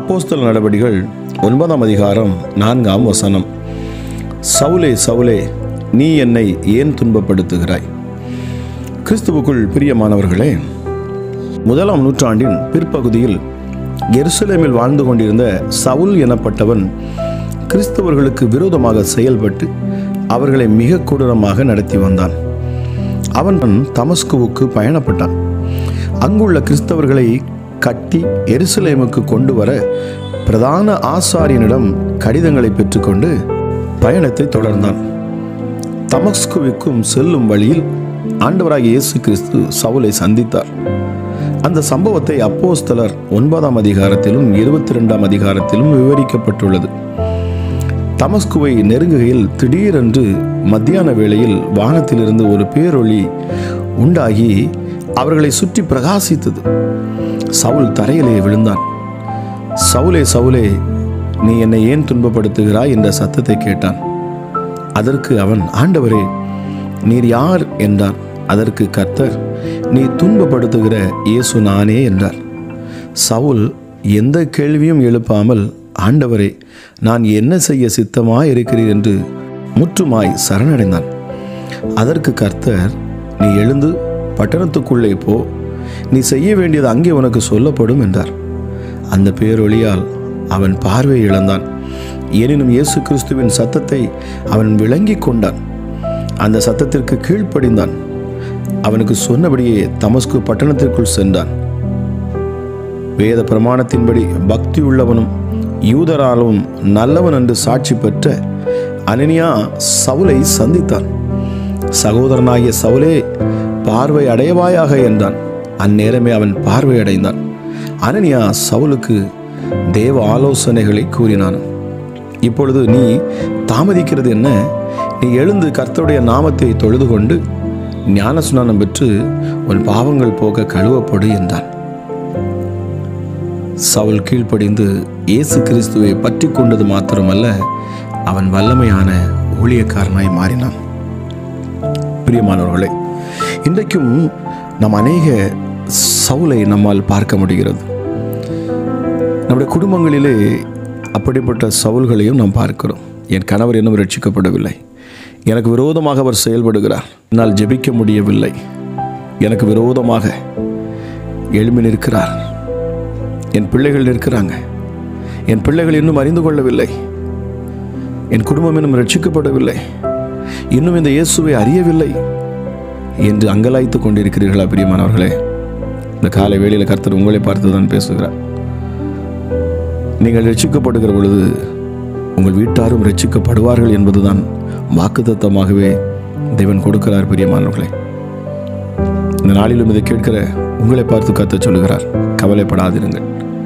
அப்போஸ்தல நடவடிகள் ஒன்பதாம் அதிகாரம் நான்காம் வசனம் சவுலே சவுலே நீ என்னை ஏன் துன்பப்படுத்துகிறாய் கிறிஸ்துவுக்குள் பிரியமானவர்களே முதலாம் நூற்றாண்டின் பிற்பகுதியில் எருசலேமில் வாழ்ந்து கொண்டிருந்த சவுல் எனப்பட்டவன் கிறிஸ்தவர்களுக்கு விரோதமாக செயல்பட்டு அவர்களை மிக கொடூரமாக நடத்தி வந்தான் அவன் தமஸ்குவுக்கு பயணப்பட்டான் அங்குள்ள கிறிஸ்தவர்களை கட்டி எருசலேமுக்கு கொண்டு வர பிரதான ஆசாரியனிடம் கடிதங்களை பெற்றுக்கொண்டு பயணத்தை தொடர்ந்தான் தமஸ்குவிற்கும் செல்லும் வழியில் ஆண்டவராகிய இயேசு கிறிஸ்து சவுலை சந்தித்தார் அந்த சம்பவத்தை அப்போஸ்தலர் ஒன்பதாம் அதிகாரத்திலும் இருபத்தி ரெண்டாம் அதிகாரத்திலும் விவரிக்கப்பட்டுள்ளது தமஸ்குவை நெருங்குகையில் திடீரென்று மத்தியான வேளையில் வானத்திலிருந்து ஒரு பேரொளி உண்டாகி அவர்களை சுற்றி பிரகாசித்தது சவுல் தரையிலே விழுந்தான் சவுலே சவுலே நீ என்னை ஏன் துன்பப்படுத்துகிறாய் என்ற சத்தத்தை கேட்டான் அதற்கு அவன் ஆண்டவரே நீர் யார் என்றான் அதற்கு கர்த்தர் நீ துன்பப்படுத்துகிற இயேசு நானே என்றார் சவுல் எந்த கேள்வியும் எழுப்பாமல் ஆண்டவரே நான் என்ன செய்ய சித்தமாய் இருக்கிறீர் என்று முற்றுமாய் சரணடைந்தான் அதற்கு கர்த்தர் நீ எழுந்து பட்டணத்துக்குள்ளே போ நீ செய்ய வேண்டியது அங்கே உனக்கு சொல்லப்படும் என்றார் அந்த பேரொளியால் அவன் பார்வை இழந்தான் எனினும் இயேசு கிறிஸ்துவின் சத்தத்தை அவன் விளங்கிக் கொண்டான் அந்த சத்தத்திற்கு கீழ்ப்படிந்தான் அவனுக்கு சொன்னபடியே தமஸ்கு பட்டணத்திற்குள் சென்றான் வேத பிரமாணத்தின்படி பக்தி உள்ளவனும் யூதராலும் நல்லவன் என்று சாட்சி பெற்ற அனனியா சவுலை சந்தித்தான் சகோதரனாகிய சவுலே பார்வை அடையவாயாக என்றான் அந்நேரமே அவன் பார்வை அடைந்தான் அனனியா சவுலுக்கு தேவ ஆலோசனைகளை கூறினான் இப்பொழுது நீ தாமதிக்கிறது என்ன நீ எழுந்து கர்த்தருடைய நாமத்தை தொழுது கொண்டு ஞானஸ்நானம் பெற்று உன் பாவங்கள் போக கழுவப்படு என்றான் சவுல் கீழ்ப்படிந்து இயேசு கிறிஸ்துவை பற்றி கொண்டது மாத்திரமல்ல அவன் வல்லமையான ஊழியக்காரனாய் மாறினான் பிரியமானவர்களே இன்றைக்கும் நம் அநேக சவுலை நம்மால் பார்க்க முடிகிறது நம்முடைய குடும்பங்களிலே அப்படிப்பட்ட சவுல்களையும் நாம் பார்க்கிறோம் என் கணவர் இன்னும் ரட்சிக்கப்படவில்லை எனக்கு விரோதமாக அவர் செயல்படுகிறார் என்னால் ஜெபிக்க முடியவில்லை எனக்கு விரோதமாக எழும்பி நிற்கிறார் என் பிள்ளைகள் நிற்கிறாங்க என் பிள்ளைகள் இன்னும் அறிந்து கொள்ளவில்லை என் குடும்பம் இன்னும் ரட்சிக்கப்படவில்லை இன்னும் இந்த இயேசுவை அறியவில்லை என்று அங்கலாய்த்து கொண்டிருக்கிறீர்களா பிரியமானவர்களே இந்த காலை வேளையில் கர்த்தர் உங்களை பார்த்து தான் பேசுகிறார் நீங்கள் ரட்சிக்கப்படுகிற பொழுது உங்கள் வீட்டாரும் ரட்சிக்கப்படுவார்கள் என்பதுதான் வாக்குத்தத்தமாகவே தேவன் கொடுக்கிறார் பிரியமானவர்களே இந்த நாளிலும் இதை கேட்கிற உங்களை பார்த்து கத்த சொல்லுகிறார் கவலைப்படாதிருங்கள்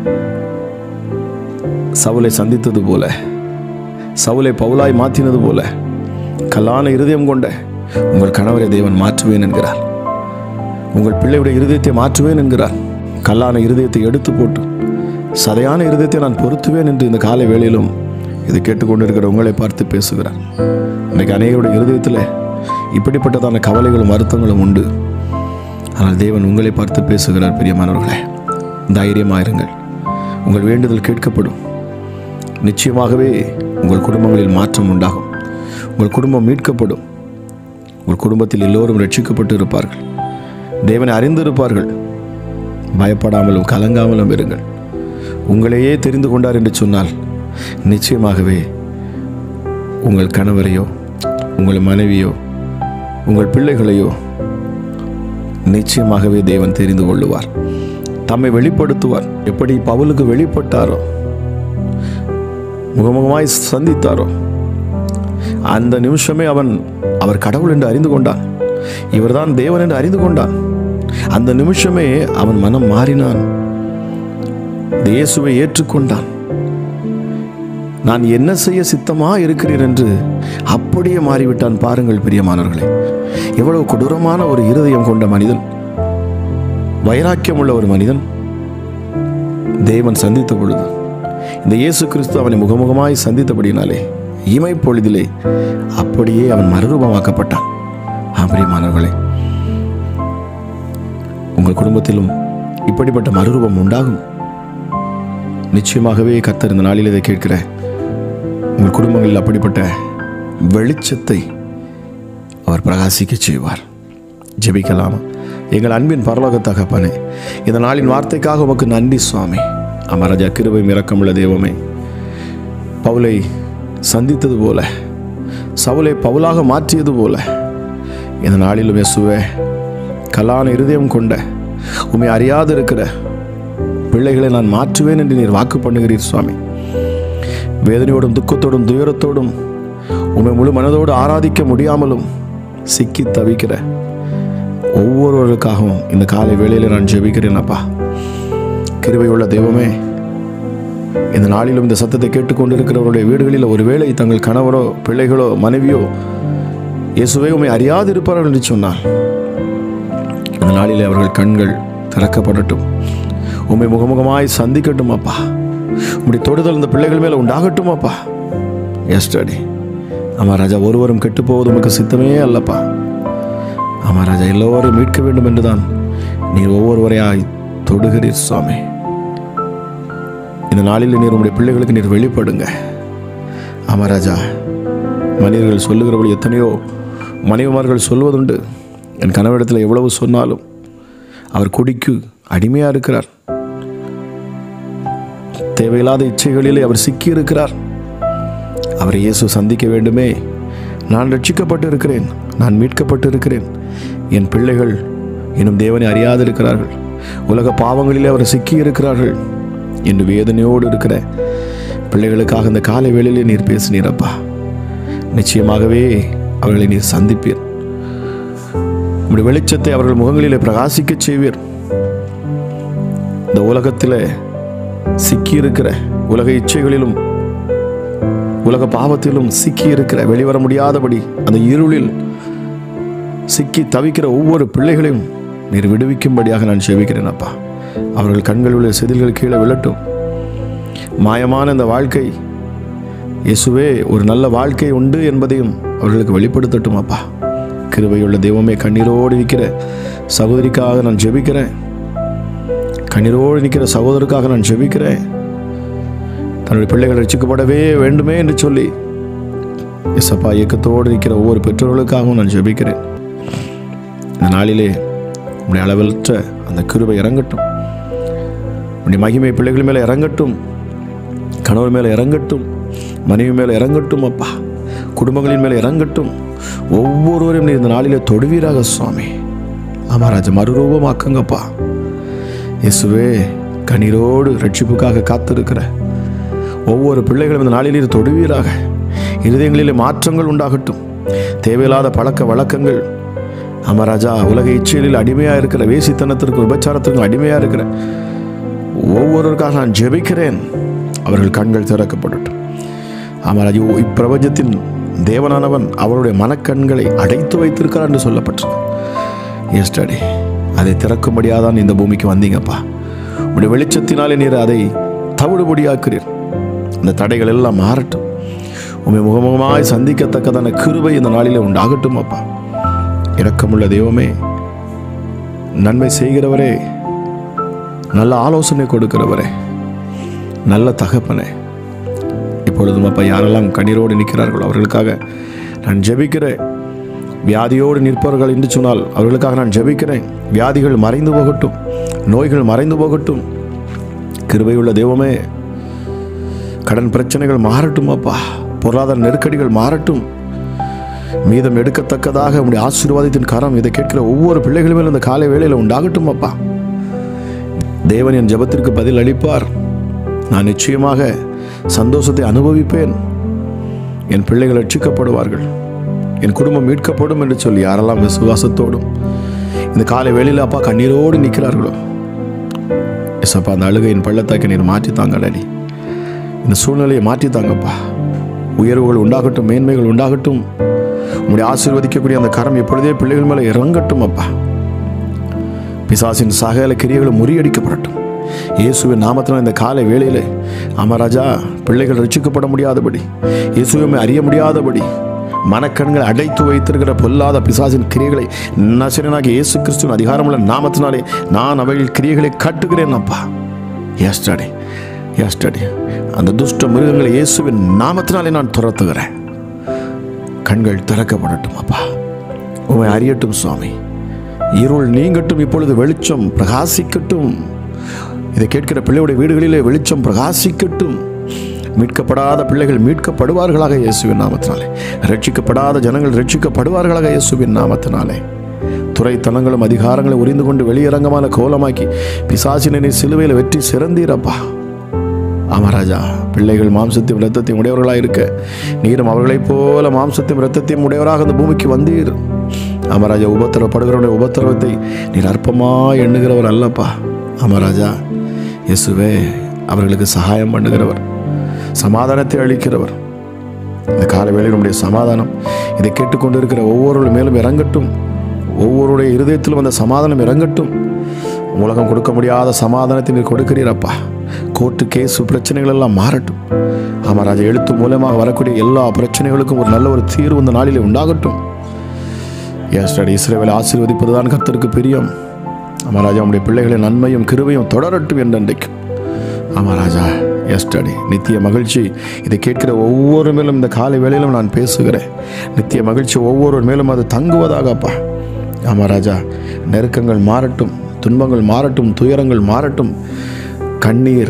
சவுலை சந்தித்தது போல சவுலை பவுலாய் மாற்றினது போல கல்லான இருதயம் கொண்ட உங்கள் கணவரை தேவன் மாற்றுவேன் என்கிறார் உங்கள் பிள்ளையுடைய இருதயத்தை மாற்றுவேன் என்கிறார் கல்லான இருதயத்தை எடுத்து போட்டு சதையான இருதயத்தை நான் பொருத்துவேன் என்று இந்த காலை வேளையிலும் இதை கேட்டுக்கொண்டிருக்கிற உங்களை பார்த்து பேசுகிறார் இன்றைக்கு அநேகருடைய இருதயத்தில் இப்படிப்பட்டதான கவலைகளும் வருத்தங்களும் உண்டு ஆனால் தேவன் உங்களை பார்த்து பேசுகிறார் பிரியமானவர்களே தைரியமாயிருங்கள் உங்கள் வேண்டுதல் கேட்கப்படும் நிச்சயமாகவே உங்கள் குடும்பங்களில் மாற்றம் உண்டாகும் உங்கள் குடும்பம் மீட்கப்படும் உங்கள் குடும்பத்தில் எல்லோரும் ரட்சிக்கப்பட்டு இருப்பார்கள் தேவனை அறிந்திருப்பார்கள் பயப்படாமலும் கலங்காமலும் இருங்கள் உங்களையே தெரிந்து கொண்டார் என்று சொன்னால் நிச்சயமாகவே உங்கள் கணவரையோ உங்கள் மனைவியோ உங்கள் பிள்ளைகளையோ நிச்சயமாகவே தேவன் தெரிந்து கொள்ளுவார் தம்மை வெளிப்படுத்துவார் எப்படி பவுலுக்கு வெளிப்பட்டாரோ முகமுகமாய் சந்தித்தாரோ அந்த நிமிஷமே அவன் அவர் கடவுள் என்று அறிந்து கொண்டான் இவர்தான் தேவன் என்று அறிந்து கொண்டான் அந்த நிமிஷமே அவன் மனம் மாறினான் இயேசுவை ஏற்றுக்கொண்டான் நான் என்ன செய்ய சித்தமா இருக்கிறேன் என்று அப்படியே மாறிவிட்டான் பாருங்கள் பிரியமானவர்களே எவ்வளவு கொடூரமான ஒரு இருதயம் கொண்ட மனிதன் வைராக்கியம் உள்ள ஒரு மனிதன் தேவன் சந்தித்த பொழுது இந்த இயேசு கிறிஸ்து அவனை முகமுகமாய் சந்தித்தபடினாலே இமை பொழுதிலே அப்படியே அவன் மறுரூபமாக்கப்பட்டான் ஆபரியமானவர்களே உங்கள் குடும்பத்திலும் இப்படிப்பட்ட மறுரூபம் உண்டாகும் நிச்சயமாகவே கர்த்தர் இந்த நாளில் இதை கேட்கிற உங்கள் குடும்பங்களில் அப்படிப்பட்ட வெளிச்சத்தை அவர் பிரகாசிக்க செய்வார் ஜெபிக்கலாமா எங்கள் அன்பின் பரலோக தகப்பனே இந்த நாளின் வார்த்தைக்காக உமக்கு நன்றி சுவாமி அமரஜா கிருபை இரக்கமுள்ள தெய்வமே பவுலை சந்தித்தது போல சவுலை பவுலாக மாற்றியது போல இந்த நாளிலும் இயேசுவே கலான இருதயம் கொண்ட உம்மை அறியாது இருக்கிற பிள்ளைகளை நான் மாற்றுவேன் என்று நீர் வாக்கு பண்ணுகிறீர் சுவாமி வேதனையோடும் துக்கத்தோடும் துயரத்தோடும் உம்மை முழு மனதோடு ஆராதிக்க முடியாமலும் சிக்கி தவிக்கிற ஒவ்வொருவருக்காகவும் இந்த காலை வேளையில் நான் ஜெபிக்கிறேன் அப்பா கிருபையுள்ள தெய்வமே இந்த நாளிலும் இந்த சத்தத்தை கேட்டுக்கொண்டிருக்கிறவருடைய வீடுகளில் ஒருவேளை தங்கள் கணவரோ பிள்ளைகளோ மனைவியோ இயேசுவை உண்மை அறியாது இருப்பார்கள் என்று சொன்னார் இந்த நாளிலே அவர்கள் கண்கள் திறக்கப்படட்டும் உண்மை முகமுகமாய் சந்திக்கட்டும் அப்பா உம்முடைய தொடுதல் இந்த பிள்ளைகள் மேலே உண்டாகட்டும் அப்பா எஸ்டடி ஆமா ராஜா ஒருவரும் கெட்டு போவது உமக்கு சித்தமே அல்லப்பா ஆமா ராஜா எல்லோரும் மீட்க வேண்டும் என்றுதான் நீர் ஒவ்வொருவரையாய் தொடுகிறீர் சுவாமி இந்த நாளில் நீர் உங்களுடைய பிள்ளைகளுக்கு நீர் வெளிப்படுங்க ஆமா ராஜா மனிதர்கள் சொல்லுகிறபடி எத்தனையோ மனைவிமார்கள் சொல்வதுண்டு என் கணவரிடத்தில் எவ்வளவு சொன்னாலும் அவர் குடிக்கு அடிமையாக இருக்கிறார் தேவையில்லாத இச்சைகளிலே அவர் சிக்கி இருக்கிறார் அவரை இயேசு சந்திக்க வேண்டுமே நான் ரட்சிக்கப்பட்டு இருக்கிறேன் நான் மீட்கப்பட்டு இருக்கிறேன் என் பிள்ளைகள் இன்னும் தேவனை அறியாது இருக்கிறார்கள் உலக பாவங்களிலே அவர் சிக்கி இருக்கிறார்கள் என்று வேதனையோடு இருக்கிற பிள்ளைகளுக்காக இந்த காலை வேளையிலே நீர் பேசினீரப்பா நிச்சயமாகவே அவர்களை நீர் சந்திப்பீர் உங்களுடைய வெளிச்சத்தை அவர்கள் முகங்களிலே பிரகாசிக்கச் செய்வீர் இந்த உலகத்தில் சிக்கி இருக்கிற உலக இச்சைகளிலும் உலக பாவத்திலும் சிக்கி இருக்கிற வெளிவர முடியாதபடி அந்த இருளில் சிக்கி தவிக்கிற ஒவ்வொரு பிள்ளைகளையும் நீர் விடுவிக்கும்படியாக நான் செவிக்கிறேன் அப்பா அவர்கள் கண்களில் உள்ள செதில்கள் கீழே விழட்டும் மாயமான இந்த வாழ்க்கை இயேசுவே ஒரு நல்ல வாழ்க்கை உண்டு என்பதையும் அவர்களுக்கு வெளிப்படுத்தட்டும் அப்பா கிருபையுள்ள தெய்வமே கண்ணீரோடு நிற்கிற சகோதரிக்காக நான் ஜெபிக்கிறேன் கண்ணீரோடு நிற்கிற சகோதரருக்காக நான் ஜெபிக்கிறேன் தன்னுடைய பிள்ளைகள் ரசிக்கப்படவே வேண்டுமே என்று சொல்லி எசப்பா இயக்கத்தோடு நிற்கிற ஒவ்வொரு பெற்றோர்களுக்காகவும் நான் ஜெபிக்கிறேன் இந்த நாளிலே உடைய அளவற்ற அந்த கிருபை இறங்கட்டும் உடைய மகிமை பிள்ளைகள் மேலே இறங்கட்டும் கணவர் மேலே இறங்கட்டும் மனைவி மேலே இறங்கட்டும் அப்பா குடும்பங்களின் மேலே இறங்கட்டும் ஒவ்வொருவரையும் நீ இந்த நாளிலே தொடுவீராக சுவாமி ஆமாராஜ மறுரூபமாக்குங்கப்பா இயேசுவே கண்ணீரோடு ரட்சிப்புக்காக காத்திருக்கிற ஒவ்வொரு பிள்ளைகளும் இந்த நாளில் நீர் தொடுவீராக இருதயங்களிலே மாற்றங்கள் உண்டாகட்டும் தேவையில்லாத பழக்க வழக்கங்கள் அமராஜா உலக இச்சைகளில் அடிமையாக இருக்கிற வேசித்தனத்திற்கும் விபச்சாரத்திற்கும் அடிமையாக இருக்கிற ஒவ்வொருவருக்காக நான் ஜெபிக்கிறேன் அவர்கள் கண்கள் திறக்கப்படட்டும் அமராஜ் இப்பிரபஞ்சத்தின் தேவனானவன் அவருடைய மனக்கண்களை அடைத்து வைத்திருக்கிறார் என்று சொல்லப்பட்டிருக்கு எஸ்டடி அதை திறக்கும்படியாதான் இந்த பூமிக்கு வந்தீங்கப்பா உடைய வெளிச்சத்தினாலே நீர் அதை தவிடுபடியாக்குறீர் அந்த தடைகள் எல்லாம் மாறட்டும் உண்மை முகமுகமாய் சந்திக்கத்தக்கதான கிருபை இந்த நாளிலே உண்டாகட்டும் அப்பா இரக்கமுள்ள தெய்வமே நன்மை செய்கிறவரே நல்ல ஆலோசனை கொடுக்கிறவரே நல்ல தகப்பனே இப்பொழுதும் அப்பா யாரெல்லாம் கண்ணீரோடு நிற்கிறார்களோ அவர்களுக்காக நான் ஜெபிக்கிறேன் வியாதியோடு நிற்பவர்கள் என்று சொன்னால் அவர்களுக்காக நான் ஜெபிக்கிறேன் வியாதிகள் மறைந்து போகட்டும் நோய்கள் மறைந்து போகட்டும் கிருபையுள்ள தெய்வமே கடன் பிரச்சனைகள் மாறட்டும் அப்பா பொருளாதார நெருக்கடிகள் மாறட்டும் மீதம் எடுக்கத்தக்கதாக உடைய ஆசீர்வாதத்தின் கரம் இதை கேட்கிற ஒவ்வொரு பிள்ளைகளுமே இந்த காலை வேளையில் உண்டாகட்டும் அப்பா தேவன் என் ஜெபத்திற்கு பதில் அளிப்பார் நான் நிச்சயமாக சந்தோஷத்தை அனுபவிப்பேன் என் பிள்ளைகள் ரட்சிக்கப்படுவார்கள் என் குடும்பம் மீட்கப்படும் என்று சொல்லி யாரெல்லாம் விசுவாசத்தோடும் இந்த காலை வேளையில் அப்பா கண்ணீரோடு நிற்கிறார்களோ எஸ்அப்பா அந்த அழுகையின் பள்ளத்தாக்கை நீர் மாற்றி தாங்கடடி இந்த சூழ்நிலையை மாற்றி தாங்கப்பா உயர்வுகள் உண்டாகட்டும் மேன்மைகள் உண்டாகட்டும் உங்களுடைய ஆசீர்வதிக்கக்கூடிய அந்த கரம் எப்பொழுதே பிள்ளைகள் மேலே இறங்கட்டும் அப்பா பிசாசின் சகல கிரியைகளும் முறியடிக்கப்படட்டும் இயேசுவின் நாமத்தினால் இந்த காலை வேளையிலே அமராஜா பிள்ளைகள் ரட்சிக்கப்பட முடியாதபடி இயேசுவை அறிய முடியாதபடி மனக்கண்களை அடைத்து வைத்திருக்கிற பொல்லாத பிசாசின் கிரியைகளை நசரனாக இயேசு கிறிஸ்துவின் அதிகாரமுள்ள நாமத்தினாலே நான் அவைகள் கிரியைகளை கட்டுகிறேன் அப்பா எஸ்டே எஸ்டடி அந்த துஷ்ட மிருகங்களை இயேசுவின் நாமத்தினாலே நான் துரத்துகிறேன் கண்கள் திறக்கப்படட்டும் அப்பா உமை அறியட்டும் சுவாமி இருள் நீங்கட்டும் இப்பொழுது வெளிச்சம் பிரகாசிக்கட்டும் இதை கேட்கிற பிள்ளையுடைய வீடுகளிலே வெளிச்சம் பிரகாசிக்கட்டும் மீட்கப்படாத பிள்ளைகள் மீட்கப்படுவார்களாக இயேசுவின் நாமத்தினாலே ரட்சிக்கப்படாத ஜனங்கள் ரட்சிக்கப்படுவார்களாக இயேசுவின் நாமத்தினாலே துறைத்தனங்களும் அதிகாரங்களை உரிந்து கொண்டு வெளியரங்கமான கோலமாக்கி பிசாசினை சிலுவையில் வெற்றி சிறந்தீரப்பா ஆமா ராஜா பிள்ளைகள் மாம்சத்தையும் இரத்தத்தையும் உடையவர்களாக இருக்க நீரும் அவர்களைப் போல மாம்சத்தையும் இரத்தத்தையும் உடையவராக அந்த பூமிக்கு வந்தீர் ஆமராஜா உபத்திரவப்படுகிறவனுடைய உபத்திரவத்தை நீர் அற்பமாக எண்ணுகிறவர் அல்லப்பா ஆமராஜா இயேசுவே அவர்களுக்கு சகாயம் பண்ணுகிறவர் சமாதானத்தை அளிக்கிறவர் இந்த கால வேளையில் நம்முடைய சமாதானம் இதை கேட்டுக்கொண்டிருக்கிற ஒவ்வொரு மேலும் இறங்கட்டும் ஒவ்வொருடைய இருதயத்திலும் அந்த சமாதானம் இறங்கட்டும் உலகம் கொடுக்க முடியாத சமாதானத்தை நீர் கொடுக்கிறீரப்பா கோர்ட்டு கேஸ் பிரச்சனைகள் எல்லாம் மாறட்டும் ஆமாம் ராஜா எழுத்து மூலமாக வரக்கூடிய எல்லா பிரச்சனைகளுக்கும் ஒரு நல்ல ஒரு தீர்வு இந்த நாளிலே உண்டாகட்டும் ஏஸ்டடி இஸ்ரேவேலை ஆசீர்வதிப்பதுதான் கர்த்தருக்கு பிரியம் ஆமாம் ராஜா உடைய பிள்ளைகளின் நன்மையும் கிருபையும் தொடரட்டும் என்றென்றைக்கும் ஆமாம் ராஜா எஸ்டடி நித்திய மகிழ்ச்சி இதை கேட்கிற ஒவ்வொரு மேலும் இந்த காலை வேளையிலும் நான் பேசுகிறேன் நித்திய மகிழ்ச்சி ஒவ்வொரு மேலும் அது தங்குவதாகப்பா ஆமாம் ராஜா நெருக்கங்கள் மாறட்டும் துன்பங்கள் மாறட்டும் துயரங்கள் மாறட்டும் கண்ணீர்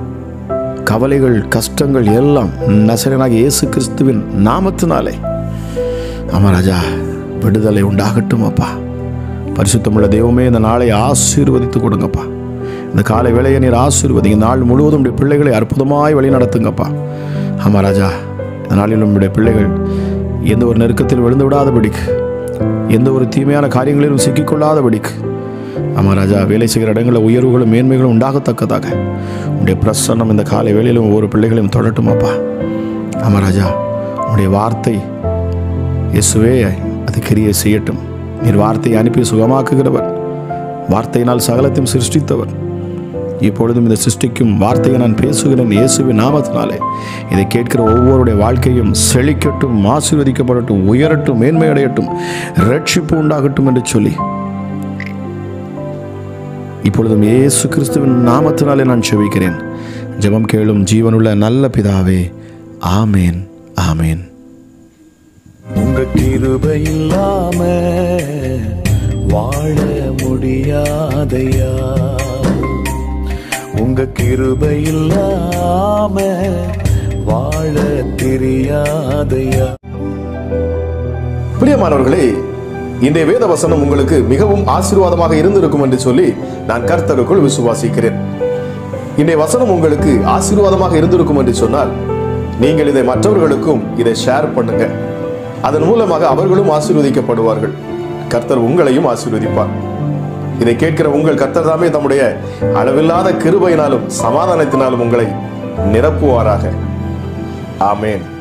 கவலைகள் கஷ்டங்கள் எல்லாம் நசரனாக இயேசு கிறிஸ்துவின் நாமத்தினாலே ஆமாம் ராஜா விடுதலை உண்டாகட்டும் அப்பா பரிசுத்தமுள்ள தெய்வமே இந்த நாளை ஆசீர்வதித்து கொடுங்கப்பா இந்த காலை வேளையை நீர் ஆசீர்வதிங்க நாள் முழுவதும் உடைய பிள்ளைகளை அற்புதமாய் வழி நடத்துங்கப்பா ஆமாம் ராஜா இந்த நாளில் நம்முடைய பிள்ளைகள் எந்த ஒரு நெருக்கத்தில் விழுந்து விடாதபடிக்கு எந்த ஒரு தீமையான காரியங்களிலும் சிக்கிக்கொள்ளாதபடிக்கு ஆமாம் ராஜா வேலை செய்கிற இடங்களில் உயர்வுகளும் மேன்மைகளும் உண்டாகத்தக்கதாக உடைய பிரசன்னம் இந்த காலை வேளையிலும் ஒவ்வொரு பிள்ளைகளையும் தொடட்டுமாப்பா ஆமாம் ராஜா உடைய வார்த்தை இயேசுவே அது கிரியை செய்யட்டும் நீர் வார்த்தையை அனுப்பி சுகமாக்குகிறவர் வார்த்தையினால் சகலத்தையும் சிருஷ்டித்தவர் இப்பொழுதும் இந்த சிருஷ்டிக்கும் வார்த்தையை நான் பேசுகிறேன் இயேசுவின் நாமத்தினாலே இதை கேட்கிற ஒவ்வொருடைய வாழ்க்கையும் செழிக்கட்டும் ஆசீர்வதிக்கப்படட்டும் உயரட்டும் மேன்மை அடையட்டும் ரட்சிப்பு உண்டாகட்டும் என்று சொல்லி இப்பொழுதும் இயேசு கிறிஸ்துவின் நாமத்தினாலே நான் செபிக்கிறேன் ஜெபம் கேளும் ஜீவனுள்ள நல்ல பிதாவே ஆமேன் ஆமேன் உங்க கிருபை இல்லாம வாழ முடியாதையா உங்க கிருபை இல்லாம வாழ தெரியாதையா பிரியமானவர்களே இன்றைய வேத வசனம் உங்களுக்கு மிகவும் ஆசீர்வாதமாக இருந்திருக்கும் என்று சொல்லி நான் கர்த்தருக்குள் விசுவாசிக்கிறேன் இன்றைய வசனம் உங்களுக்கு ஆசீர்வாதமாக இருந்திருக்கும் என்று சொன்னால் நீங்கள் இதை மற்றவர்களுக்கும் இதை ஷேர் பண்ணுங்க அதன் மூலமாக அவர்களும் ஆசீர்வதிக்கப்படுவார்கள் கர்த்தர் உங்களையும் ஆசீர்வதிப்பார் இதை கேட்கிற உங்கள் கர்த்தர் தாமே தம்முடைய அளவில்லாத கிருபையினாலும் சமாதானத்தினாலும் உங்களை நிரப்புவாராக ஆமேன்